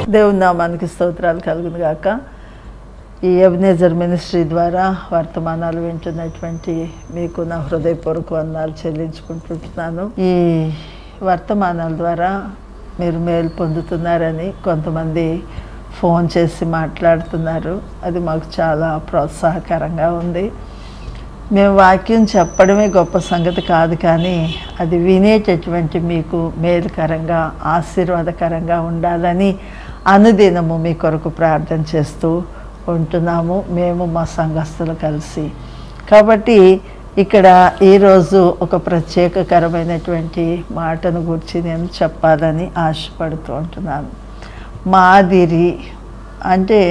దేవుని నామానికి స్తోత్రాలు కలుగును గాక ఈ ఎబినేజర్ మినిస్ట్రీ ద్వారా వర్తమానాలు వింటున్నటువంటి మీకు నా హృదయపూర్వక వందనాలు చెల్లించుకుంటుంటున్నాను ఈ వర్తమానాల ద్వారా మీరు మేలు పొందుతున్నారని కొంతమంది ఫోన్ చేసి మాట్లాడుతున్నారు అది మాకు చాలా ప్రోత్సాహకరంగా ఉంది మేము వాక్యం చెప్పడమే గొప్ప సంగతి కాదు కానీ అది వినేటటువంటి మీకు మేలుకరంగా ఆశీర్వాదకరంగా ఉండాలని అనుదినము మీ కొరకు ప్రార్థన చేస్తూ ఉంటున్నాము మేము మా సంఘస్థులు కలిసి కాబట్టి ఇక్కడ ఈరోజు ఒక ప్రత్యేకకరమైనటువంటి మాటను గురించి నేను చెప్పాలని ఆశపడుతూ ఉంటున్నాను మాదిరి అంటే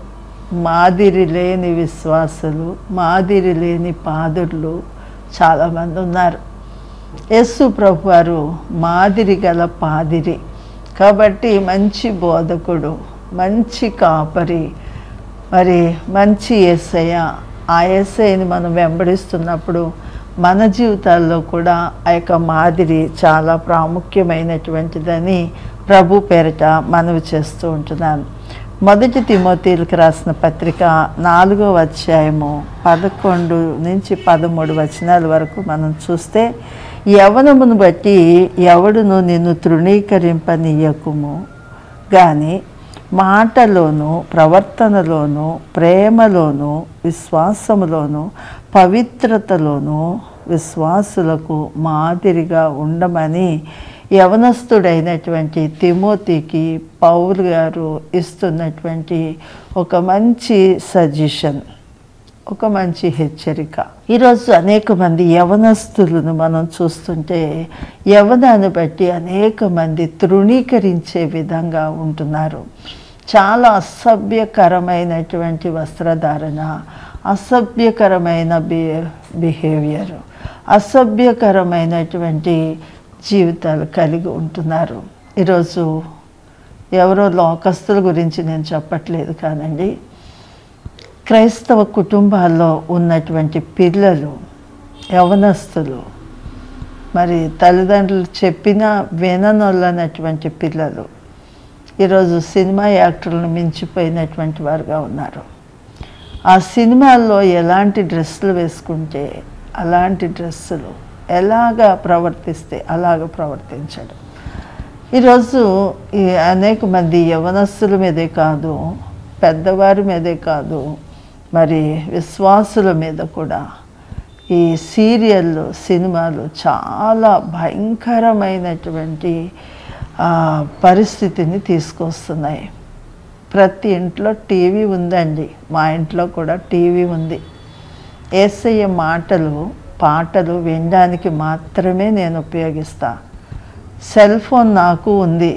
మాదిరి లేని విశ్వాసులు మాదిరి లేని పాదుర్లు చాలామంది ఉన్నారు యేసు ప్రభు వారు మాదిరి గల పాదిరి కాబట్టి మంచి బోధకుడు మంచి కాపరి మరి మంచి ఏసయ్య ఆ ఏసయ్యని మనం వెంబడిస్తున్నప్పుడు మన జీవితాల్లో కూడా ఆ యొక్క మాదిరి చాలా ప్రాముఖ్యమైనటువంటిదని ప్రభు పేరిట మనవి చేస్తూ ఉంటున్నాను మొదటి తిమోతీలకు రాసిన పత్రిక నాలుగో అధ్యాయము పదకొండు నుంచి పదమూడు వచనాల వరకు మనం చూస్తే యవనమును బట్టి ఎవడును నిన్ను తృణీకరింపనీయకుము కానీ మాటలోను ప్రవర్తనలోను ప్రేమలోను విశ్వాసములోను పవిత్రతలోను విశ్వాసులకు మాదిరిగా ఉండమని యవనస్తుడైనటువంటి తిమోతికి పౌలు గారు ఇస్తున్నటువంటి ఒక మంచి సజెషన్ ఒక మంచి హెచ్చరిక ఈరోజు అనేక మంది యవనస్తులను మనం చూస్తుంటే యవనాన్ని బట్టి అనేక మంది తృణీకరించే విధంగా ఉంటున్నారు చాలా అసభ్యకరమైనటువంటి వస్త్రధారణ అసభ్యకరమైన బి బిహేవియర్ అసభ్యకరమైనటువంటి జీవితాలు కలిగి ఉంటున్నారు ఈరోజు ఎవరో లోకస్తుల గురించి నేను చెప్పట్లేదు కానండి క్రైస్తవ కుటుంబాల్లో ఉన్నటువంటి పిల్లలు యవనస్తులు మరి తల్లిదండ్రులు చెప్పినా విననొల్లనటువంటి పిల్లలు ఈరోజు సినిమా యాక్టర్లను మించిపోయినటువంటి వారుగా ఉన్నారు ఆ సినిమాల్లో ఎలాంటి డ్రెస్సులు వేసుకుంటే అలాంటి డ్రెస్సులు ఎలాగా ప్రవర్తిస్తే అలాగ ప్రవర్తించడం ఈరోజు ఈ అనేక మంది యవనస్తుల మీదే కాదు పెద్దవారి మీదే కాదు మరి విశ్వాసుల మీద కూడా ఈ సీరియళ్ళు సినిమాలు చాలా భయంకరమైనటువంటి ఆ, పరిస్థితిని తీసుకొస్తున్నాయి ప్రతి ఇంట్లో టీవీ ఉందండి మా ఇంట్లో కూడా టీవీ ఉంది ఏసయ్య మాటలు పాటలు వినడానికి మాత్రమే నేను ఉపయోగిస్తా సెల్ ఫోన్ నాకు ఉంది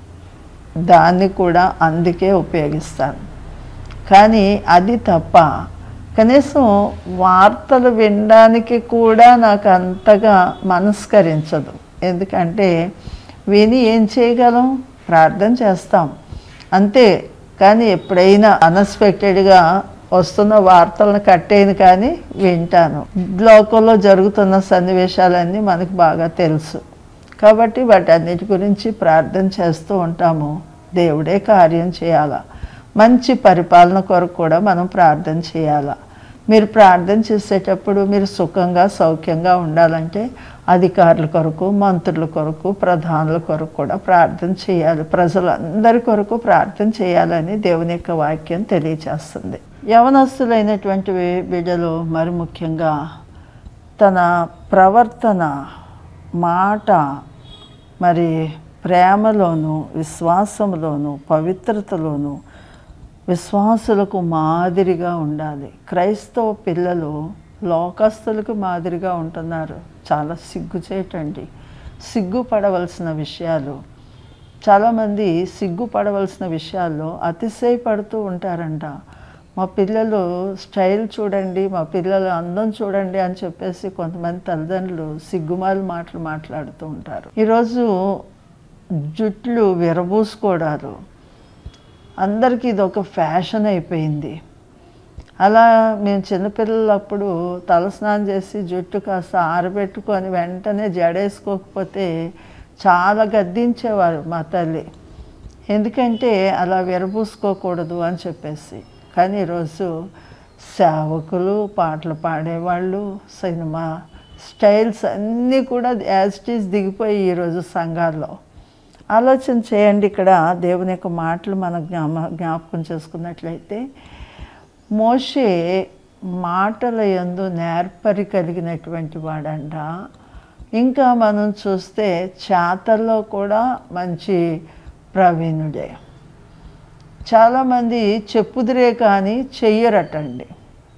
దాన్ని కూడా అందుకే ఉపయోగిస్తాను కానీ అది తప్ప కనీసం వార్తలు వినడానికి కూడా నాకు అంతగా మనస్కరించదు ఎందుకంటే విని ఏం చేయగలం ప్రార్థన చేస్తాం అంతే కానీ ఎప్పుడైనా అన్ఎక్స్పెక్టెడ్గా వస్తున్న వార్తలను కట్టేయను కానీ వింటాను లోకంలో జరుగుతున్న సన్నివేశాలన్నీ మనకు బాగా తెలుసు కాబట్టి వాటన్నిటి గురించి ప్రార్థన చేస్తూ ఉంటాము దేవుడే కార్యం చేయాలా మంచి పరిపాలన కొరకు కూడా మనం ప్రార్థన చేయాలా మీరు ప్రార్థన చేసేటప్పుడు మీరు సుఖంగా సౌఖ్యంగా ఉండాలంటే అధికారుల కొరకు మంత్రుల కొరకు ప్రధానుల కొరకు కూడా ప్రార్థన చేయాలి ప్రజలందరి కొరకు ప్రార్థన చేయాలని దేవుని యొక్క వాక్యం తెలియచేస్తుంది యవనస్తులైనటువంటి బిడ్డలు మరి ముఖ్యంగా తన ప్రవర్తన మాట మరి ప్రేమలోను విశ్వాసంలోను పవిత్రతలోను విశ్వాసులకు మాదిరిగా ఉండాలి క్రైస్తవ పిల్లలు లోకస్తులకు మాదిరిగా ఉంటున్నారు చాలా సిగ్గుచేటండి సిగ్గుపడవలసిన విషయాలు చాలామంది సిగ్గుపడవలసిన విషయాల్లో అతిశయపడుతూ ఉంటారంట మా పిల్లలు స్టైల్ చూడండి మా పిల్లల అందం చూడండి అని చెప్పేసి కొంతమంది తల్లిదండ్రులు సిగ్గుమాలి మాటలు మాట్లాడుతూ ఉంటారు ఈరోజు జుట్లు విరబూసుకోవడాలు అందరికీ ఇది ఒక ఫ్యాషన్ అయిపోయింది అలా మేము చిన్నపిల్లలప్పుడు తలస్నానం చేసి జుట్టు కాస్త ఆరబెట్టుకొని వెంటనే జడేసుకోకపోతే చాలా గద్దించేవారు మా తల్లి ఎందుకంటే అలా విరబూసుకోకూడదు అని చెప్పేసి కానీ ఈరోజు సేవకులు పాటలు పాడేవాళ్ళు సినిమా స్టైల్స్ అన్నీ కూడా యాజ్ ఇట్ ఈస్ దిగిపోయి ఈరోజు సంఘాల్లో ఆలోచన చేయండి ఇక్కడ దేవుని యొక్క మాటలు మనం జ్ఞామ జ్ఞాపకం చేసుకున్నట్లయితే మోషే మాటల యందు నేర్పరి కలిగినటువంటి వాడంట ఇంకా మనం చూస్తే చేతల్లో కూడా మంచి ప్రవీణుడే చాలామంది చెప్పుదురే కానీ చెయ్యరటండి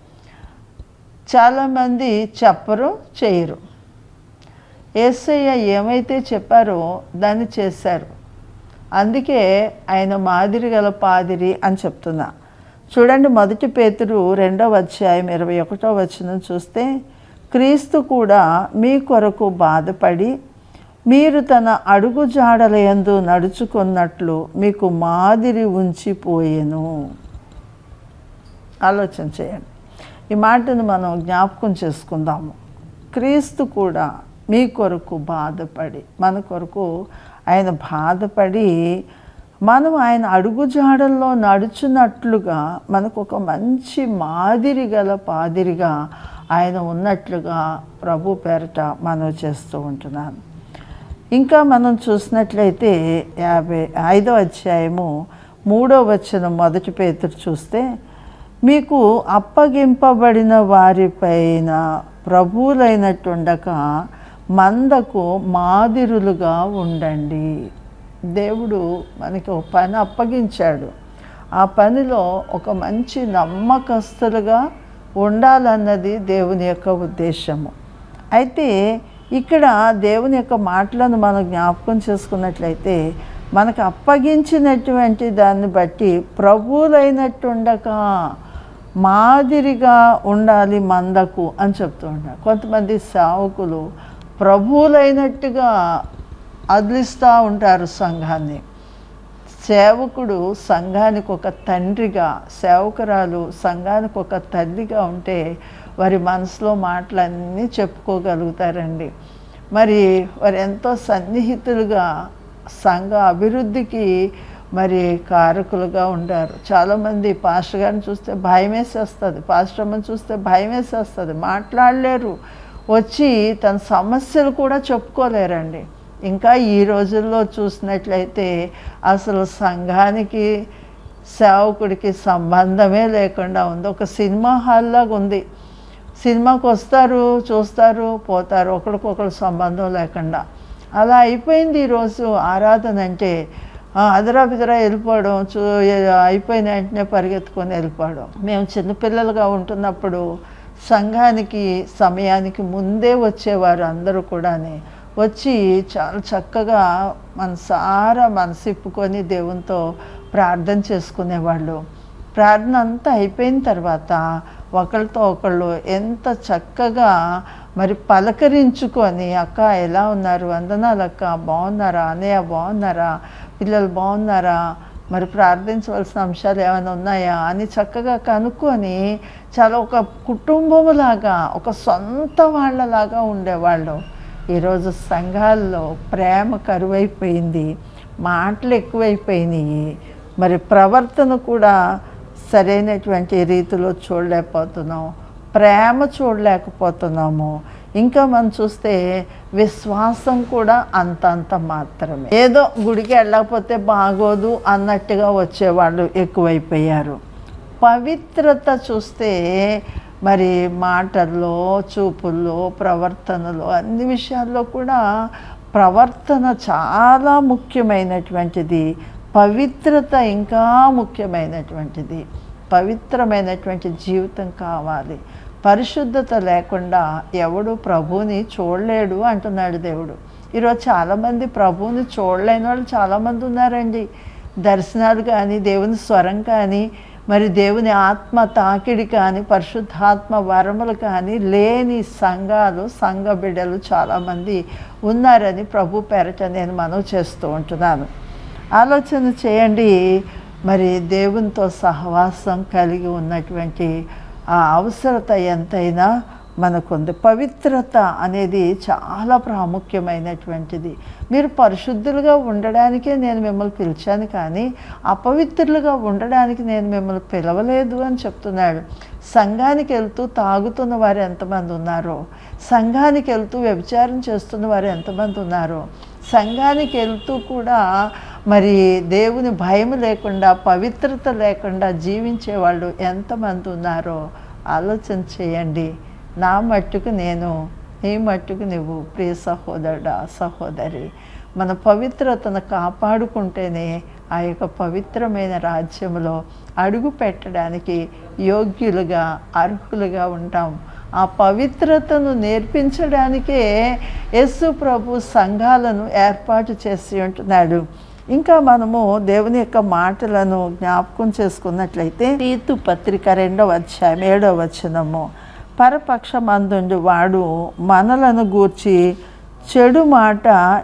చాలామంది చెప్పరు చేయరు ఏసయ్య ఏమైతే చెప్పారో దాన్ని చేశారు అందుకే ఆయన మాదిరి గల పాదిరి అని చెప్తున్నా చూడండి మొదటి పేతురు రెండవ అధ్యాయం ఇరవై ఒకటో వచనం చూస్తే క్రీస్తు కూడా మీ కొరకు బాధపడి మీరు తన అడుగు జాడలయందు నడుచుకున్నట్లు మీకు మాదిరి ఉంచిపోయెను ఆలోచన చేయండి ఈ మాటను మనం జ్ఞాపకం చేసుకుందాము క్రీస్తు కూడా మీ కొరకు బాధపడి మన కొరకు ఆయన బాధపడి మనం ఆయన అడుగుజాడల్లో నడుచున్నట్లుగా మనకు ఒక మంచి మాదిరి గల పాదిరిగా ఆయన ఉన్నట్లుగా ప్రభు పేరట మనం చేస్తూ ఉంటున్నాను ఇంకా మనం చూసినట్లయితే యాభై ఐదో అధ్యాయము మూడో వచనం మొదటి పేతురు చూస్తే మీకు అప్పగింపబడిన వారిపైన ప్రభువులైనట్టుండక మందకు మాదిరులుగా ఉండండి దేవుడు మనకి ఒక పని అప్పగించాడు ఆ పనిలో ఒక మంచి నమ్మకస్తులుగా ఉండాలన్నది దేవుని యొక్క ఉద్దేశము అయితే ఇక్కడ దేవుని యొక్క మాటలను మనం జ్ఞాపకం చేసుకున్నట్లయితే మనకు అప్పగించినటువంటి దాన్ని బట్టి ప్రభువులైనట్టుండక మాదిరిగా ఉండాలి మందకు అని చెప్తూ ఉంటారు కొంతమంది సేవకులు ప్రభువులైనట్టుగా అదిలిస్తూ ఉంటారు సంఘాన్ని సేవకుడు సంఘానికి ఒక తండ్రిగా సేవకురాలు సంఘానికి ఒక తల్లిగా ఉంటే వారి మనసులో మాటలన్నీ చెప్పుకోగలుగుతారండి మరి వారు ఎంతో సన్నిహితులుగా సంఘ అభివృద్ధికి మరి కారకులుగా ఉంటారు చాలామంది పాస్టర్ గారిని చూస్తే భయం వేసేస్తుంది పాస్టర్ అమ్మని చూస్తే భయం వేసేస్తుంది మాట్లాడలేరు వచ్చి తన సమస్యలు కూడా చెప్పుకోలేరండి ఇంకా ఈ రోజుల్లో చూసినట్లయితే అసలు సంఘానికి సేవకుడికి సంబంధమే లేకుండా ఉంది ఒక సినిమా హాల్లాగా ఉంది సినిమాకి వస్తారు చూస్తారు పోతారు ఒకరికొకరు సంబంధం లేకుండా అలా అయిపోయింది ఈరోజు ఆరాధన అంటే ఆ, అదరా బిదరా వెళ్ళిపోవడం చూ అయిపోయిన వెంటనే పరిగెత్తుకొని వెళ్ళిపోవడం మేము చిన్నపిల్లలుగా ఉంటున్నప్పుడు సంఘానికి సమయానికి ముందే వచ్చేవారు అందరూ కూడాని వచ్చి చాలా చక్కగా మనసారా మనసిప్పుకొని దేవునితో ప్రార్థన చేసుకునేవాళ్ళు ప్రార్థన అంతా అయిపోయిన తర్వాత ఒకళ్ళతో ఒకళ్ళు ఎంత చక్కగా మరి పలకరించుకొని అక్క ఎలా ఉన్నారు వందనాలు అక్క బాగున్నారా అన్నయ్య బాగున్నారా పిల్లలు బాగున్నారా మరి ప్రార్థించవలసిన అంశాలు ఏమైనా ఉన్నాయా అని చక్కగా కనుక్కొని చాలా ఒక కుటుంబములాగా ఒక సొంత వాళ్ళలాగా ఉండేవాళ్ళు ఈరోజు సంఘాల్లో ప్రేమ కరువైపోయింది మాటలు ఎక్కువైపోయినాయి మరి ప్రవర్తన కూడా సరైనటువంటి రీతిలో చూడలేకపోతున్నాం ప్రేమ చూడలేకపోతున్నాము ఇంకా మనం చూస్తే విశ్వాసం కూడా అంతంత మాత్రమే ఏదో గుడికి వెళ్ళకపోతే బాగోదు అన్నట్టుగా వచ్చేవాళ్ళు ఎక్కువైపోయారు పవిత్రత చూస్తే మరి మాటల్లో చూపుల్లో ప్రవర్తనలో అన్ని విషయాల్లో కూడా ప్రవర్తన చాలా ముఖ్యమైనటువంటిది పవిత్రత ఇంకా ముఖ్యమైనటువంటిది పవిత్రమైనటువంటి జీవితం కావాలి పరిశుద్ధత లేకుండా ఎవడు ప్రభువుని చూడలేడు అంటున్నాడు దేవుడు ఈరోజు చాలామంది ప్రభువుని చూడలేని వాళ్ళు చాలామంది ఉన్నారండి దర్శనాలు కానీ దేవుని స్వరం కానీ మరి దేవుని ఆత్మ తాకిడి కానీ పరిశుద్ధాత్మ వరములు కానీ లేని సంఘాలు సంఘ బిడ్డలు చాలామంది ఉన్నారని ప్రభు పేరట నేను మనవి చేస్తూ ఉంటున్నాను ఆలోచన చేయండి మరి దేవునితో సహవాసం కలిగి ఉన్నటువంటి ఆ అవసరత ఎంతైనా మనకుంది పవిత్రత అనేది చాలా ప్రాముఖ్యమైనటువంటిది మీరు పరిశుద్ధులుగా ఉండడానికే నేను మిమ్మల్ని పిలిచాను కానీ అపవిత్రులుగా ఉండడానికి నేను మిమ్మల్ని పిలవలేదు అని చెప్తున్నాడు సంఘానికి వెళ్తూ తాగుతున్న వారు ఎంతమంది ఉన్నారో సంఘానికి వెళ్తూ వ్యభిచారం చేస్తున్న వారు ఎంతమంది ఉన్నారో సంఘానికి వెళ్తూ కూడా మరి దేవుని భయం లేకుండా పవిత్రత లేకుండా జీవించే వాళ్ళు ఎంతమంది ఉన్నారో ఆలోచన చేయండి నా మట్టుకు నేను నీ మట్టుకు నువ్వు ప్రియ సహోదరుడా సహోదరి మన పవిత్రతను కాపాడుకుంటేనే ఆ యొక్క పవిత్రమైన రాజ్యంలో అడుగు పెట్టడానికి యోగ్యులుగా అర్హులుగా ఉంటాం ఆ పవిత్రతను నేర్పించడానికే యేసు ప్రభు సంఘాలను ఏర్పాటు చేసి ఉంటున్నాడు ఇంకా మనము దేవుని యొక్క మాటలను జ్ఞాపకం చేసుకున్నట్లయితే తీతు పత్రిక రెండవ అధ్యాయం ఏడవ వచనము పరపక్షమందుండు వాడు మనలను గూర్చి చెడు మాట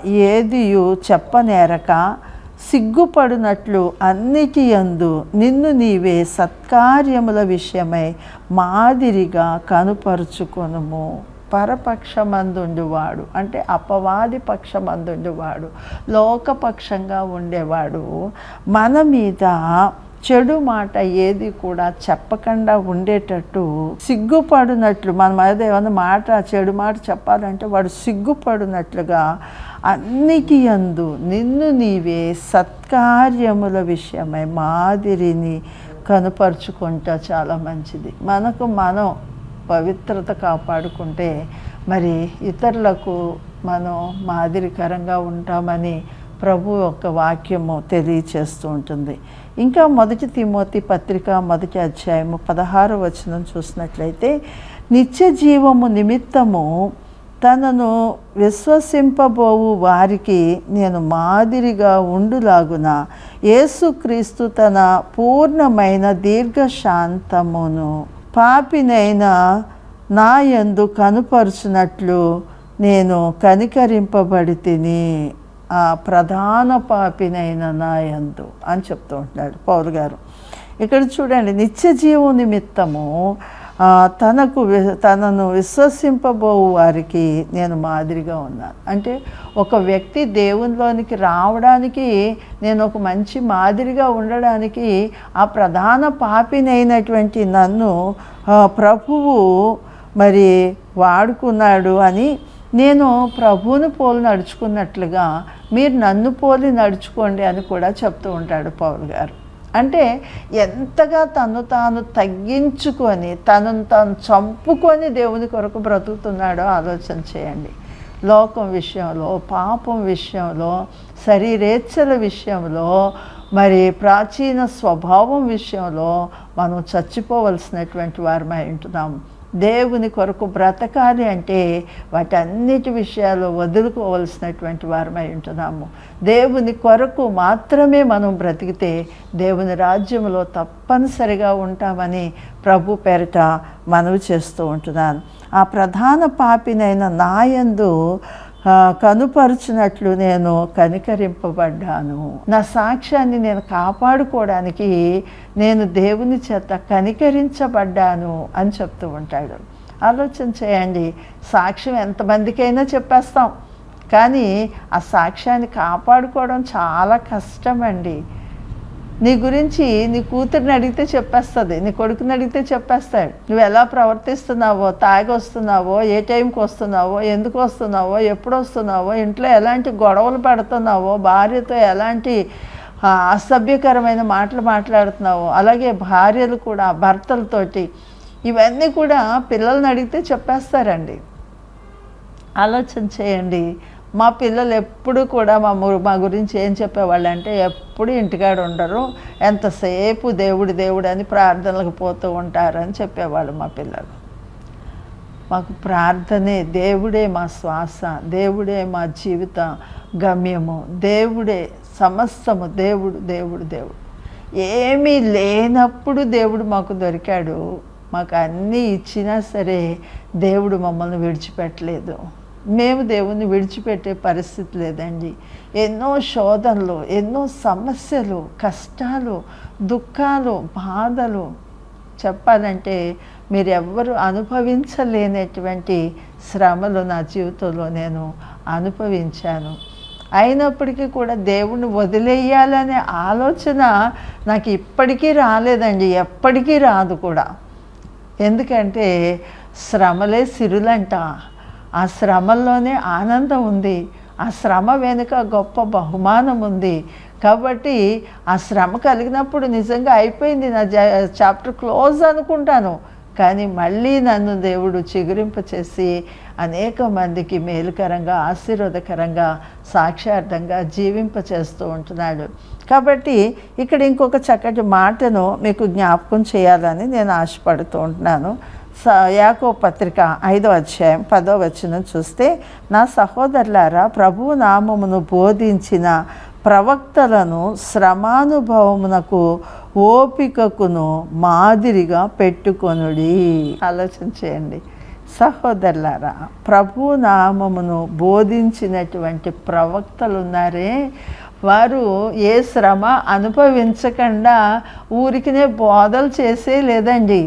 ఏదియు చెప్పనేరక సిగ్గుపడినట్లు అన్నిటి యందు నిన్ను నీవే సత్కార్యముల విషయమై మాదిరిగా కనుపరుచుకొనుము పరపక్షమందుండువాడు అంటే అపవాది పక్షమందుండువాడు లోకపక్షంగా ఉండేవాడు మన మీద చెడు మాట ఏది కూడా చెప్పకుండా ఉండేటట్టు సిగ్గుపడినట్లు మన మీద ఏమైనా మాట చెడు మాట చెప్పాలంటే వాడు సిగ్గుపడినట్లుగా అన్నిటి యందు నిన్ను నీవే సత్కార్యముల విషయమై మాదిరిని కనుపరుచుకుంటా చాలా మంచిది మనకు మనం పవిత్రత కాపాడుకుంటే మరి ఇతరులకు మనం మాదిరికరంగా ఉంటామని ప్రభు యొక్క వాక్యము తెలియచేస్తూ ఉంటుంది ఇంకా మొదటి తిమోతి పత్రిక మొదటి అధ్యాయము పదహారు వచనం చూసినట్లయితే నిత్య జీవము నిమిత్తము తనను విశ్వసింపబోవు వారికి నేను మాదిరిగా ఉండులాగున యేసుక్రీస్తు తన పూర్ణమైన దీర్ఘశాంతమును పాపినైన నా యందు కనుపరుచున్నట్లు నేను కనికరింపబడి తిని ఆ ప్రధాన పాపినైన నా యందు అని చెప్తూ ఉంటున్నాడు పౌరు గారు ఇక్కడ చూడండి నిత్య జీవం నిమిత్తము ఆ, తనకు వి- తనను విశ్వసింపబోవు వారికి నేను మాదిరిగా ఉన్నాను అంటే ఒక వ్యక్తి దేవునిలోనికి రావడానికి నేను ఒక మంచి మాదిరిగా ఉండడానికి ఆ ప్రధాన పాపినైనటువంటి నన్ను ఆ, ప్రభువు మరి వాడుకున్నాడు అని నేను ప్రభువుని పోలి నడుచుకున్నట్లుగా మీరు నన్ను పోలి నడుచుకోండి అని కూడా చెప్తూ ఉంటాడు పౌల్ గారు అంటే ఎంతగా తను తాను తగ్గించుకొని తనను తాను చంపుకొని దేవుని కొరకు బ్రతుకుతున్నాడో ఆలోచన చేయండి లోకం విషయంలో పాపం విషయంలో శరీరేచ్ఛల విషయంలో మరి ప్రాచీన స్వభావం విషయంలో మనం చచ్చిపోవలసినటువంటి వారమై ఉంటున్నాం దేవుని కొరకు బ్రతకాలి అంటే వాటన్నిటి విషయాలు వదులుకోవలసినటువంటి వారమై ఉంటున్నాము దేవుని కొరకు మాత్రమే మనం బ్రతికితే దేవుని రాజ్యంలో తప్పనిసరిగా ఉంటామని ప్రభు పేరిట మనవి చేస్తూ ఉంటున్నాను ఆ ప్రధాన పాపినైన నాయందు ఆ, కనుపరుచినట్లు నేను కనికరింపబడ్డాను నా సాక్ష్యాన్ని నేను కాపాడుకోవడానికి నేను దేవుని చేత కనికరించబడ్డాను అని చెప్తూ ఉంటాడు ఆలోచన చేయండి సాక్ష్యం ఎంతమందికైనా చెప్పేస్తాం కానీ ఆ సాక్ష్యాన్ని కాపాడుకోవడం చాలా కష్టమండి నీ గురించి నీ కూతురిని అడిగితే చెప్పేస్తుంది నీ కొడుకుని అడిగితే చెప్పేస్తాడు నువ్వు ఎలా ప్రవర్తిస్తున్నావో తాగి వస్తున్నావో ఏ టైంకి వస్తున్నావో ఎందుకు వస్తున్నావో ఎప్పుడు వస్తున్నావో ఇంట్లో ఎలాంటి గొడవలు పెడుతున్నావో భార్యతో ఎలాంటి ఆ, అసభ్యకరమైన మాటలు మాట్లాడుతున్నావో అలాగే భార్యలు కూడా భర్తలతోటి ఇవన్నీ కూడా పిల్లల్ని అడిగితే చెప్పేస్తారండి ఆలోచన చేయండి మా పిల్లలు ఎప్పుడు కూడా మా ము- మా గురించి ఏం చెప్పేవాళ్ళు అంటే ఎప్పుడు ఇంటికాడ ఉండరు ఎంతసేపు దేవుడు దేవుడు అని ప్రార్థనలకు పోతూ ఉంటారు అని చెప్పేవాళ్ళు మా పిల్లలు మాకు ప్రార్థనే దేవుడే మా శ్వాస దేవుడే మా జీవిత గమ్యము దేవుడే సమస్తము దేవుడు దేవుడు దేవుడు ఏమీ లేనప్పుడు దేవుడు మాకు దొరికాడు మాకు అన్నీ ఇచ్చినా సరే దేవుడు మమ్మల్ని విడిచిపెట్టలేదు మేము దేవుణ్ణి విడిచిపెట్టే పరిస్థితి లేదండి ఎన్నో శోధనలు ఎన్నో సమస్యలు కష్టాలు దుఃఖాలు బాధలు చెప్పాలంటే మీరెవ్వరు అనుభవించలేనటువంటి శ్రమలు నా జీవితంలో నేను అనుభవించాను అయినప్పటికీ కూడా దేవుణ్ణి వదిలేయాలనే ఆలోచన నాకు ఇప్పటికీ రాలేదండి ఎప్పటికీ రాదు కూడా ఎందుకంటే శ్రమలే సిరులంట ఆ శ్రమల్లోనే ఆనందం ఉంది ఆ శ్రమ వెనుక గొప్ప బహుమానం ఉంది కాబట్టి ఆ శ్రమ కలిగినప్పుడు నిజంగా అయిపోయింది నా చాప్టర్ క్లోజ్ అనుకుంటాను కానీ మళ్ళీ నన్ను దేవుడు చిగురింప చేసి అనేక మందికి మేలుకరంగా ఆశీర్వాదకరంగా సాక్షార్థంగా జీవింప చేస్తూ ఉంటున్నాడు కాబట్టి ఇక్కడ ఇంకొక చక్కటి మాటను మీకు జ్ఞాపకం చేయాలని నేను ఆశపడుతూ ఉంటున్నాను స యాకో పత్రిక ఐదో అధ్యాయం పదో వచనం చూస్తే నా సహోదరులారా ప్రభు నామమును బోధించిన ప్రవక్తలను శ్రమానుభవమునకు ఓపికకును మాదిరిగా పెట్టుకొనుడి ఆలోచన చేయండి సహోదరులారా ప్రభు నామమును బోధించినటువంటి ప్రవక్తలు ఉన్నారే వారు ఏ శ్రమ అనుభవించకుండా ఊరికినే బోధలు చేసే లేదండి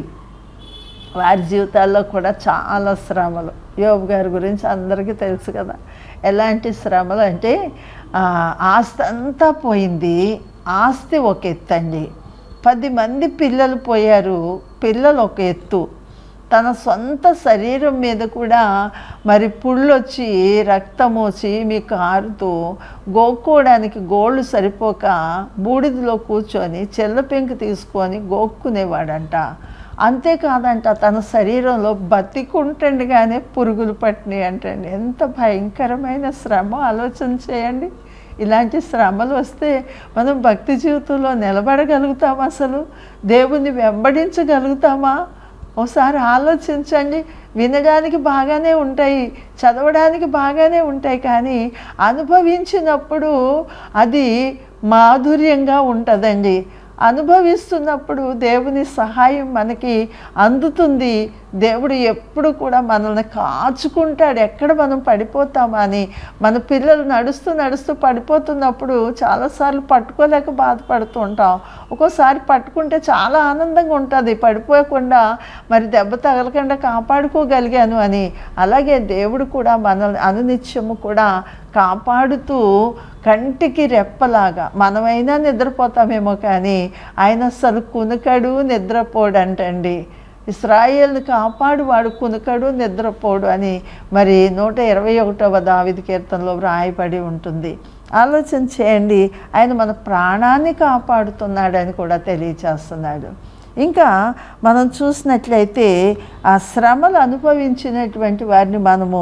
వారి జీవితాల్లో కూడా చాలా శ్రమలు యోబు గారి గురించి అందరికీ తెలుసు కదా ఎలాంటి శ్రమలు అంటే ఆ, ఆస్తి అంతా పోయింది ఆస్తి ఒక ఎత్తు అండి పది మంది పిల్లలు పోయారు పిల్లలు ఒక ఎత్తు తన సొంత శరీరం మీద కూడా మరి పుళ్ళొచ్చి రక్తం వచ్చి మీ కారుతూ గోక్కోవడానికి గోళ్ళు సరిపోక బూడిదలో కూర్చొని చెల్ల పెంకు తీసుకొని గోక్కునేవాడంట అంతేకాదంట తన శరీరంలో బతికుంటుండగానే పురుగులు పట్టినాయి అంటండి ఎంత భయంకరమైన శ్రమ ఆలోచన చేయండి ఇలాంటి శ్రమలు వస్తే మనం భక్తి జీవితంలో నిలబడగలుగుతామా అసలు దేవుణ్ణి వెంబడించగలుగుతామా ఒకసారి ఆలోచించండి వినడానికి బాగానే ఉంటాయి చదవడానికి బాగానే ఉంటాయి కానీ అనుభవించినప్పుడు అది మాధుర్యంగా ఉంటుందండి అనుభవిస్తున్నప్పుడు దేవుని సహాయం మనకి అందుతుంది దేవుడు ఎప్పుడు కూడా మనల్ని కాచుకుంటాడు ఎక్కడ మనం పడిపోతామా అని మన పిల్లలు నడుస్తూ నడుస్తూ పడిపోతున్నప్పుడు చాలాసార్లు పట్టుకోలేక బాధపడుతూ ఉంటాం ఒక్కోసారి పట్టుకుంటే చాలా ఆనందంగా ఉంటుంది పడిపోకుండా మరి దెబ్బ తగలకుండా కాపాడుకోగలిగాను అని అలాగే దేవుడు కూడా మనల్ని అనునిత్యము కూడా కాపాడుతూ కంటికి రెప్పలాగా మనమైనా నిద్రపోతామేమో కానీ ఆయన అసలు కునుకడు నిద్రపోడంటండి ఇస్రాయేల్ని కాపాడు వాడు కునుకడు నిద్రపోడు అని మరి నూట ఇరవై ఒకటవ దావిది కీర్తనలో వ్రాయబడి ఉంటుంది ఆలోచన చేయండి ఆయన మన ప్రాణాన్ని కాపాడుతున్నాడని కూడా తెలియచేస్తున్నాడు ఇంకా మనం చూసినట్లయితే ఆ శ్రమలు అనుభవించినటువంటి వారిని మనము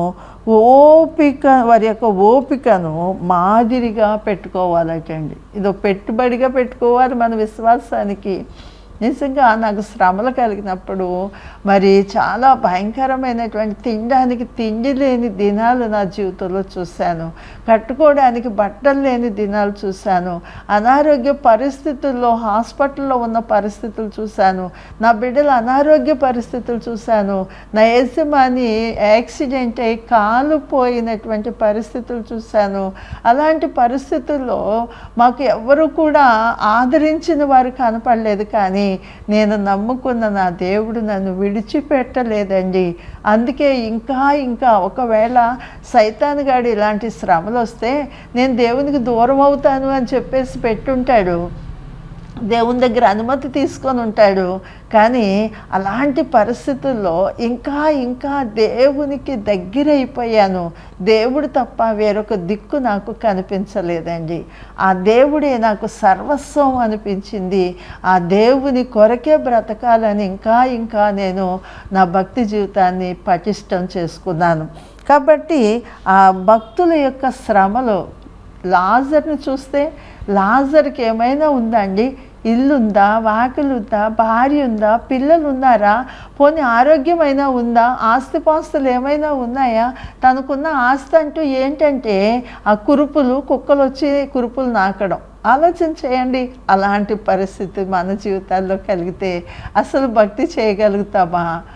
ఓపిక వారి యొక్క ఓపికను మాదిరిగా పెట్టుకోవాలటండి ఇదో పెట్టుబడిగా పెట్టుకోవాలి మన విశ్వాసానికి నిజంగా నాకు శ్రమలు కలిగినప్పుడు మరి చాలా భయంకరమైనటువంటి తినడానికి తిండి లేని దినాలు నా జీవితంలో చూశాను కట్టుకోవడానికి బట్టలు లేని దినాలు చూశాను అనారోగ్య పరిస్థితుల్లో హాస్పిటల్లో ఉన్న పరిస్థితులు చూశాను నా బిడ్డల అనారోగ్య పరిస్థితులు చూశాను నా యజమాని యాక్సిడెంట్ అయి కాలు పోయినటువంటి పరిస్థితులు చూశాను అలాంటి పరిస్థితుల్లో మాకు ఎవ్వరు కూడా ఆదరించిన వారు కనపడలేదు కానీ నేను నమ్ముకున్న నా దేవుడు నన్ను విడిచిపెట్టలేదండి అందుకే ఇంకా ఇంకా ఒకవేళ సైతాన్ గాడు ఇలాంటి శ్రమలు వస్తే నేను దేవునికి దూరం అవుతాను అని చెప్పేసి పెట్టుంటాడు దేవుని దగ్గర అనుమతి తీసుకొని ఉంటాడు కానీ అలాంటి పరిస్థితుల్లో ఇంకా ఇంకా దేవునికి దగ్గరైపోయాను దేవుడు తప్ప వేరొక దిక్కు నాకు కనిపించలేదండి ఆ దేవుడే నాకు సర్వస్వం అనిపించింది ఆ దేవుని కొరకే బ్రతకాలని ఇంకా ఇంకా నేను నా భక్తి జీవితాన్ని పటిష్టం చేసుకున్నాను కాబట్టి ఆ భక్తుల యొక్క శ్రమలో లాజర్ని చూస్తే లాజర్కి ఏమైనా ఉందండి ఇల్లుందా వాకిలుందా భార్య ఉందా పిల్లలు ఉన్నారా పోనీ ఆరోగ్యమైనా ఉందా ఆస్తిపాస్తులు ఏమైనా ఉన్నాయా తనకున్న ఆస్తి అంటూ ఏంటంటే ఆ కురుపులు కుక్కలు వచ్చి కురుపులు నాకడం ఆలోచన చేయండి అలాంటి పరిస్థితి మన జీవితాల్లో కలిగితే అసలు భక్తి చేయగలుగుతామా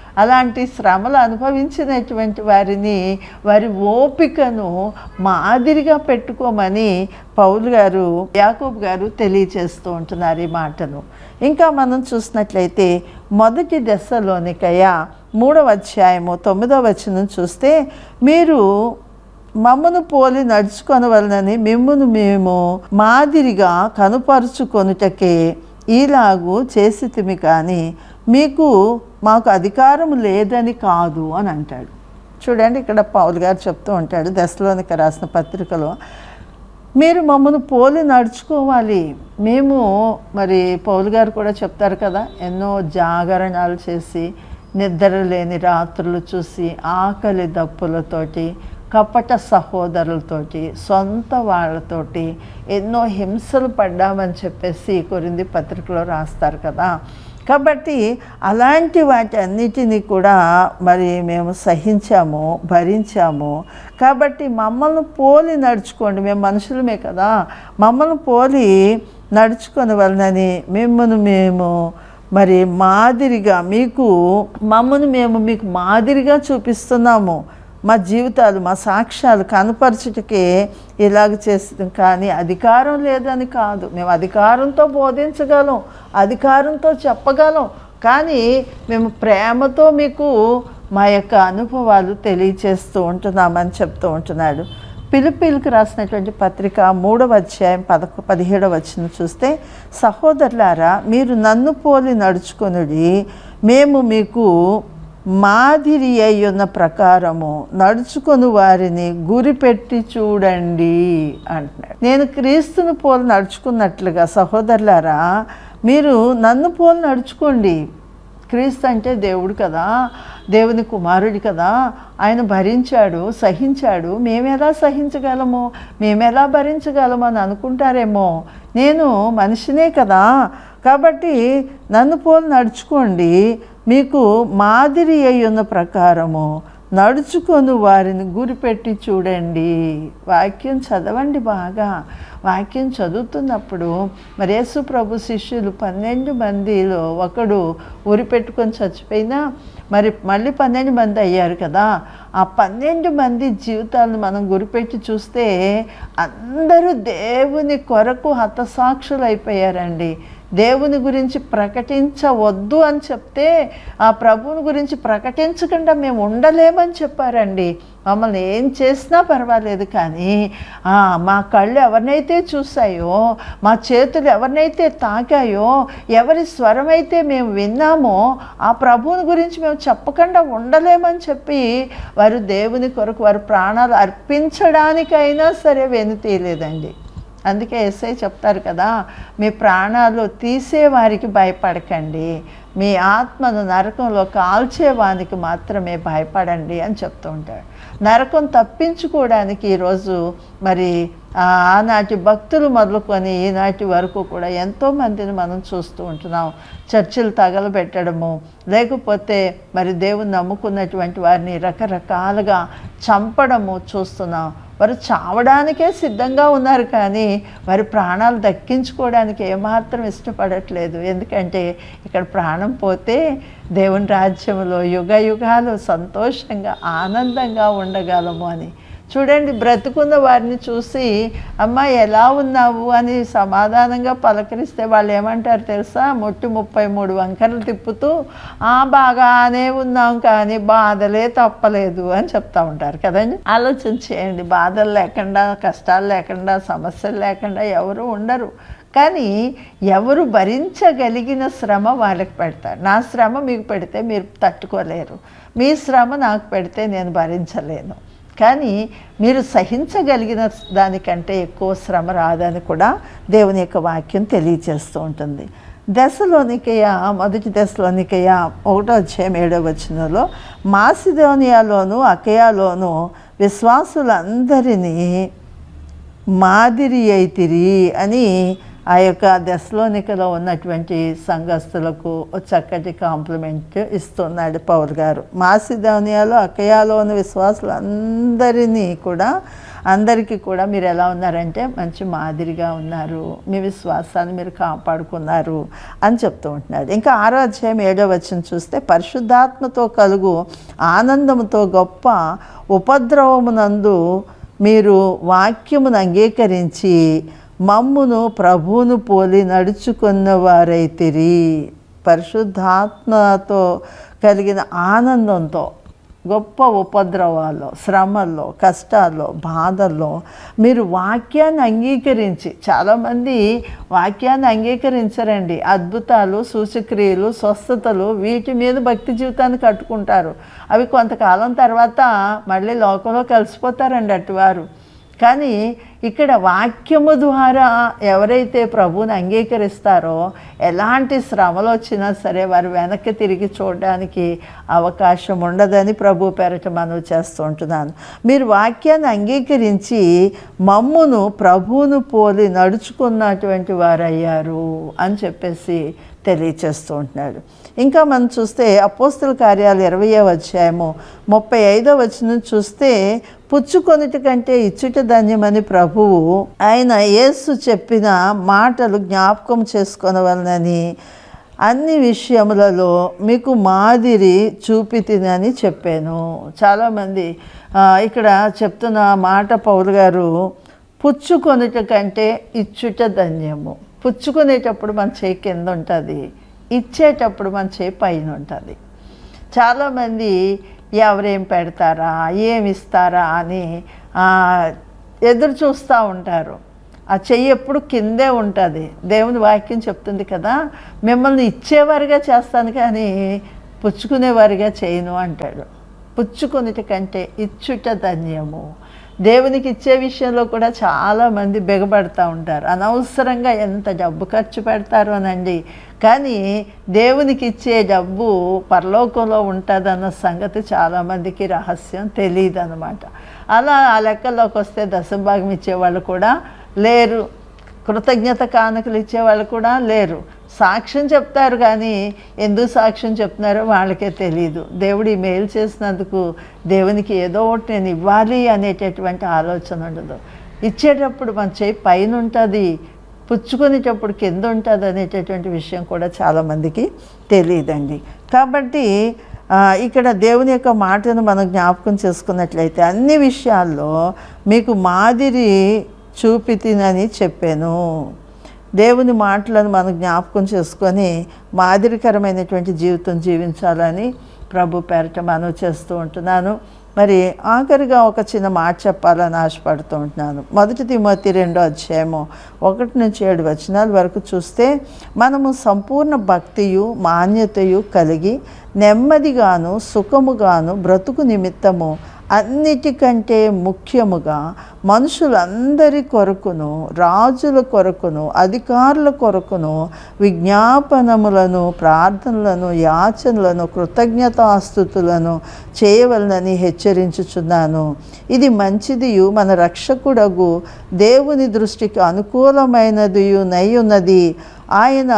అలాంటి శ్రమలు అనుభవించినటువంటి వారిని వారి ఓపికను మాదిరిగా పెట్టుకోమని పౌలు గారు యాకూబ్ గారు తెలియచేస్తూ ఉంటున్నారు ఈ మాటను ఇంకా మనం చూసినట్లయితే మొదటి దశలోనికయ మూడవ అధ్యాయము తొమ్మిదవ వచనం చూస్తే మీరు మమ్మను పోలి నడుచుకొనవలనని మిమ్మును మేము మాదిరిగా కనుపరుచుకొనుటకే ఈలాగు చేసితిమి కానీ మీకు మాకు అధికారం లేదని కాదు అని అంటాడు చూడండి ఇక్కడ పౌల్ గారు చెప్తూ ఉంటాడు దశలోనిక రాసిన పత్రికలో మీరు మమ్మల్ని పోలి నడుచుకోవాలి మేము మరి పౌలు గారు కూడా చెప్తారు కదా ఎన్నో జాగరణాలు చేసి నిద్ర లేని రాత్రులు చూసి ఆకలి దప్పులతోటి కపట సహోదరులతోటి సొంత వాళ్ళతోటి ఎన్నో హింసలు పడ్డామని చెప్పేసి కొరింది పత్రికలో రాస్తారు కదా కాబట్టి అలాంటి వాటి అన్నిటినీ కూడా మరి మేము సహించాము భరించాము కాబట్టి మమ్మల్ని పోలి నడుచుకోండి మేము మనుషులమే కదా మమ్మల్ని పోలి నడుచుకొని వలనని మిమ్మల్ని మేము మరి మాదిరిగా మీకు మమ్మల్ని మేము మీకు మాదిరిగా చూపిస్తున్నాము మా జీవితాలు మా సాక్ష్యాలు కనపరచుటకే ఇలాగ చేస్తాం కానీ అధికారం లేదని కాదు మేము అధికారంతో బోధించగలం అధికారంతో చెప్పగలం కానీ మేము ప్రేమతో మీకు మా యొక్క అనుభవాలు తెలియచేస్తూ ఉంటున్నామని చెప్తూ ఉంటున్నాడు పిలిపిలికి రాసినటువంటి పత్రిక మూడవ అధ్యాయం పదకొ పదిహేడవ వచ్చిన చూస్తే సహోదరులారా మీరు నన్ను పోలి నడుచుకొనుడి మేము మీకు మాదిరి అయ్యున్న ప్రకారము నడుచుకొని వారిని గురిపెట్టి చూడండి అంటున్నాడు నేను క్రీస్తుని పోలి నడుచుకున్నట్లుగా సహోదరులారా మీరు నన్ను పోలి నడుచుకోండి క్రీస్తు అంటే దేవుడు కదా దేవుని కుమారుడు కదా ఆయన భరించాడు సహించాడు మేమెలా సహించగలము మేమెలా భరించగలము అని అనుకుంటారేమో నేను మనిషినే కదా కాబట్టి నన్ను పోలి నడుచుకోండి మీకు మాదిరి అయి ఉన్న ప్రకారము నడుచుకొని వారిని గురిపెట్టి చూడండి వాక్యం చదవండి బాగా వాక్యం చదువుతున్నప్పుడు మరి యేసు ప్రభు శిష్యులు పన్నెండు మందిలో ఒకడు ఉరి పెట్టుకొని చచ్చిపోయినా మరి మళ్ళీ పన్నెండు మంది అయ్యారు కదా ఆ పన్నెండు మంది జీవితాలను మనం గురిపెట్టి చూస్తే అందరూ దేవుని కొరకు హతసాక్షులు అయిపోయారండి దేవుని గురించి ప్రకటించవద్దు అని చెప్తే ఆ ప్రభువుని గురించి ప్రకటించకుండా మేము ఉండలేమని చెప్పారండి మమ్మల్ని ఏం చేసినా పర్వాలేదు కానీ ఆ, మా కళ్ళు ఎవరినైతే చూసాయో మా చేతులు ఎవరినైతే తాకాయో ఎవరి స్వరమైతే మేము విన్నామో ఆ ప్రభువుని గురించి మేము చెప్పకుండా ఉండలేమని చెప్పి వారు దేవుని కొరకు వారి ప్రాణాలు అర్పించడానికైనా సరే వెనుతీయలేదండి అందుకే ఎస్ఐ చెప్తారు కదా మీ ప్రాణాలు తీసేవారికి భయపడకండి మీ ఆత్మను నరకంలో కాల్చేవానికి మాత్రమే భయపడండి అని చెప్తూ ఉంటాడు నరకం తప్పించుకోవడానికి ఈరోజు మరి ఆ, ఆనాటి భక్తులు మొదలుకొని ఈనాటి వరకు కూడా ఎంతో మందిని మనం చూస్తూ ఉంటున్నాం చర్చిలు తగలబెట్టడము లేకపోతే మరి దేవుని నమ్ముకున్నటువంటి వారిని రకరకాలుగా చంపడము చూస్తున్నాం వారు చావడానికే సిద్ధంగా ఉన్నారు కానీ వారి ప్రాణాలు దక్కించుకోవడానికి ఏమాత్రం ఇష్టపడట్లేదు ఎందుకంటే ఇక్కడ ప్రాణం పోతే దేవుని రాజ్యంలో యుగ యుగాలు సంతోషంగా ఆనందంగా ఉండగలము అని చూడండి బ్రతుకున్న వారిని చూసి అమ్మ ఎలా ఉన్నావు అని సమాధానంగా పలకరిస్తే వాళ్ళు ఏమంటారు తెలుసా మొట్టి ముప్పై మూడు వంకరలు తిప్పుతూ ఆ బాగానే ఉన్నాం కానీ బాధలే తప్పలేదు అని చెప్తా ఉంటారు కదండి ఆలోచన చేయండి బాధలు లేకుండా కష్టాలు లేకుండా సమస్యలు లేకుండా ఎవరు ఉండరు కానీ ఎవరు భరించగలిగిన శ్రమ వాళ్ళకి పెడతారు నా శ్రమ మీకు పెడితే మీరు తట్టుకోలేరు మీ శ్రమ నాకు పెడితే నేను భరించలేను కానీ మీరు సహించగలిగిన దానికంటే ఎక్కువ శ్రమ రాదని కూడా దేవుని యొక్క వాక్యం తెలియచేస్తూ ఉంటుంది దశలోనికయ మొదటి దశలోనికయ ఒకటో అధ్యాయం ఏడో వచనంలో మాసిదోనియాలోను అకయాలోను విశ్వాసులందరినీ మాదిరి అయితిరి అని ఆ యొక్క దశలోనికలో ఉన్నటువంటి సంఘస్థులకు ఒక చక్కటి కాంప్లిమెంట్ ఇస్తున్నాడు పౌల్ గారు మాసిధోనియాలో అకయాలో ఉన్న విశ్వాసులు అందరినీ కూడా అందరికీ కూడా మీరు ఎలా ఉన్నారంటే మంచి మాదిరిగా ఉన్నారు మీ విశ్వాసాన్ని మీరు కాపాడుకున్నారు అని చెప్తూ ఉంటున్నాడు ఇంకా ఆరో అధ్యాయం ఏడో వచ్చిన చూస్తే పరిశుద్ధాత్మతో కలుగు ఆనందముతో గొప్ప ఉపద్రవమునందు మీరు వాక్యమును అంగీకరించి మమ్మును ప్రభువును పోలి నడుచుకున్న వారైతిరి పరిశుద్ధాత్మతో కలిగిన ఆనందంతో గొప్ప ఉపద్రవాల్లో శ్రమల్లో కష్టాల్లో బాధల్లో మీరు వాక్యాన్ని అంగీకరించి చాలామంది వాక్యాన్ని అంగీకరించరండి అద్భుతాలు సూచక్రియలు స్వస్థతలు వీటి మీద భక్తి జీవితాన్ని కట్టుకుంటారు అవి కొంతకాలం తర్వాత మళ్ళీ లోకంలో కలిసిపోతారండి అటువారు కానీ ఇక్కడ వాక్యము ద్వారా ఎవరైతే ప్రభువుని అంగీకరిస్తారో ఎలాంటి శ్రమలు వచ్చినా సరే వారు వెనక్కి తిరిగి చూడడానికి అవకాశం ఉండదని ప్రభు పేరట మనవి చేస్తూ ఉంటున్నాను మీరు వాక్యాన్ని అంగీకరించి మమ్మును ప్రభువును పోలి నడుచుకున్నటువంటి వారయ్యారు అని చెప్పేసి తెలియచేస్తూ ఉంటున్నాడు ఇంకా మనం చూస్తే అపోస్తుల కార్యాలు ఇరవయో అధ్యాయము ముప్పై ఐదో వచ్చిన చూస్తే పుచ్చుకొనుట కంటే ఇచ్చుట ధన్యమని ప్రభువు ఆయన యేసు చెప్పిన మాటలు జ్ఞాపకం చేసుకొనవలనని అన్ని విషయములలో మీకు మాదిరి చూపితినని చెప్పాను చాలామంది ఆ, ఇక్కడ చెప్తున్న మాట పౌరు గారు పుచ్చుకొనుట కంటే ఇచ్చుట ధన్యము పుచ్చుకునేటప్పుడు మన చేయి కింద ఉంటుంది ఇచ్చేటప్పుడు మన చేయి పైన ఉంటుంది చాలామంది ఎవరేం పెడతారా ఏమి ఇస్తారా అని ఆ, ఎదురు చూస్తూ ఉంటారు ఆ చెయ్యి ఎప్పుడు కిందే ఉంటుంది దేవుని వాక్యం చెప్తుంది కదా మిమ్మల్ని ఇచ్చేవారిగా చేస్తాను కానీ పుచ్చుకునేవారిగా చేయను అంటాడు పుచ్చుకునేటి కంటే ఇచ్చుట ధన్యము దేవునికి ఇచ్చే విషయంలో కూడా చాలామంది బిగబడతా ఉంటారు అనవసరంగా ఎంత డబ్బు ఖర్చు పెడతారు అనండి కానీ దేవునికి ఇచ్చే డబ్బు పరలోకంలో ఉంటుందన్న సంగతి చాలామందికి రహస్యం తెలియదు అనమాట అలా ఆ లెక్కల్లోకి వస్తే దశభాగం ఇచ్చేవాళ్ళు కూడా లేరు కృతజ్ఞత కానుకలు ఇచ్చేవాళ్ళు కూడా లేరు సాక్ష్యం చెప్తారు కానీ ఎందుకు సాక్ష్యం చెప్తున్నారో వాళ్ళకే తెలియదు దేవుడు ఈ మేలు చేసినందుకు దేవునికి ఏదో ఒకటి నేను ఇవ్వాలి అనేటటువంటి ఆలోచన ఉండదు ఇచ్చేటప్పుడు మన చేయి పైన ఉంటుంది పుచ్చుకునేటప్పుడు కింద ఉంటుంది అనేటటువంటి విషయం కూడా చాలామందికి తెలియదండి కాబట్టి ఆ, ఇక్కడ దేవుని యొక్క మాటను మనం జ్ఞాపకం చేసుకున్నట్లయితే అన్ని విషయాల్లో మీకు మాదిరి చూపితినని చెప్పాను దేవుని మాటలను మనం జ్ఞాపకం చేసుకొని మాదిరికరమైనటువంటి జీవితం జీవించాలని ప్రభు పేరట మనవి చేస్తూ ఉంటున్నాను మరి ఆఖరిగా ఒక చిన్న మాట చెప్పాలని ఆశపడుతూ ఉంటున్నాను మొదటి తిమోతి రెండో అధ్యాయము ఒకటి నుంచి ఏడు వచనాల వరకు చూస్తే మనము సంపూర్ణ భక్తియు మాన్యతయు కలిగి నెమ్మదిగాను సుఖముగాను బ్రతుకు నిమిత్తము అన్నిటికంటే ముఖ్యముగా మనుషులందరి కొరకును రాజుల కొరకును అధికారుల కొరకును విజ్ఞాపనములను ప్రార్థనలను యాచనలను కృతజ్ఞతాస్థుతులను చేయవలనని హెచ్చరించుచున్నాను ఇది మంచిదియు మన రక్షకుడగు దేవుని దృష్టికి అనుకూలమైనదియు నయ్యున్నది ఆయన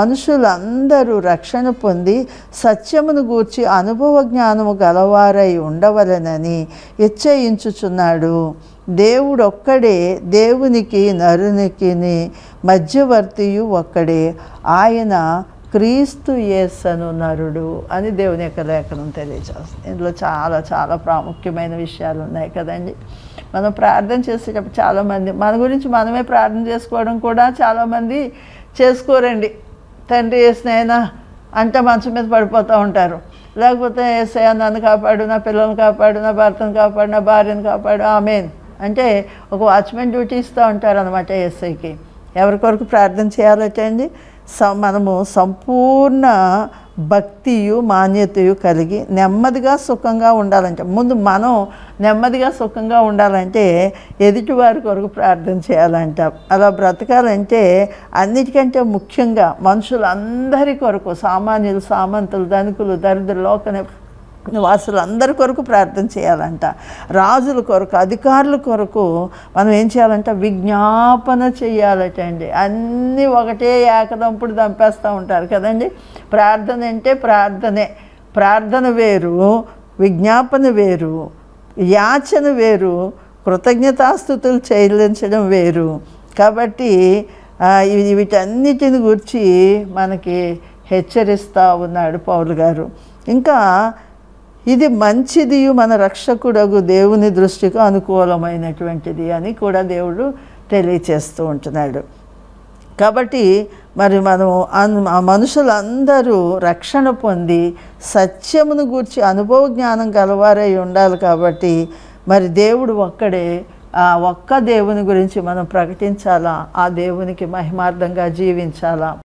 మనుషులందరూ రక్షణ పొంది సత్యమును గూర్చి అనుభవ జ్ఞానము గలవారై ఉండవలెనని హెచ్చయించుచున్నాడు దేవుడు ఒక్కడే దేవునికి నరునికి మధ్యవర్తియు ఒక్కడే ఆయన క్రీస్తు యేసను నరుడు అని దేవుని యొక్క లేఖనం తెలియజేస్తుంది ఇందులో చాలా చాలా ప్రాముఖ్యమైన విషయాలు ఉన్నాయి కదండి మనం ప్రార్థన చేసేటప్పుడు చాలామంది మన గురించి మనమే ప్రార్థన చేసుకోవడం కూడా చాలామంది చేసుకోరండి తండ్రి వేసినైనా అంటే మంచం మీద పడిపోతూ ఉంటారు లేకపోతే ఏసయ్య నన్ను కాపాడు నా పిల్లల్ని కాపాడు నా భర్తను కాపాడు నా భార్యను కాపాడు ఆమెన్ అంటే ఒక వాచ్మెన్ డ్యూటీ ఇస్తూ ఉంటారు అనమాట ఎస్ఐకి ఎవరి కొరకు ప్రార్థన చేయాలంటే స మనము సంపూర్ణ భక్తియు మాన్యతయు కలిగి నెమ్మదిగా సుఖంగా ఉండాలంటే ముందు మనం నెమ్మదిగా సుఖంగా ఉండాలంటే ఎదుటివారి కొరకు ప్రార్థన చేయాలంట అలా బ్రతకాలంటే అన్నిటికంటే ముఖ్యంగా మనుషులందరి కొరకు సామాన్యులు సామంతులు ధనికులు దరిద్రులు లోక వాసులు అందరి కొరకు ప్రార్థన చేయాలంట రాజుల కొరకు అధికారుల కొరకు మనం ఏం చేయాలంట విజ్ఞాపన చేయాలట అండి అన్నీ ఒకటే ఏకదంపుడు దంపేస్తూ ఉంటారు కదండి ప్రార్థన అంటే ప్రార్థనే ప్రార్థన వేరు విజ్ఞాపన వేరు యాచన వేరు కృతజ్ఞతాస్థుతులు చెల్లించడం వేరు కాబట్టి ఆ, ఇవి- వీటన్నిటిని గురించి మనకి హెచ్చరిస్తూ ఉన్నాడు పౌలు గారు ఇంకా ఇది మంచిది మన రక్షకుడగు దేవుని దృష్టికి అనుకూలమైనటువంటిది అని కూడా దేవుడు తెలియచేస్తూ ఉంటున్నాడు కాబట్టి మరి మనం అన్- ఆ మనుషులందరూ రక్షణ పొంది సత్యమును గూర్చి అనుభవ జ్ఞానం గలవారై ఉండాలి కాబట్టి మరి దేవుడు ఒక్కడే ఆ ఒక్క దేవుని గురించి మనం ప్రకటించాలా ఆ దేవునికి మహిమార్థంగా జీవించాలా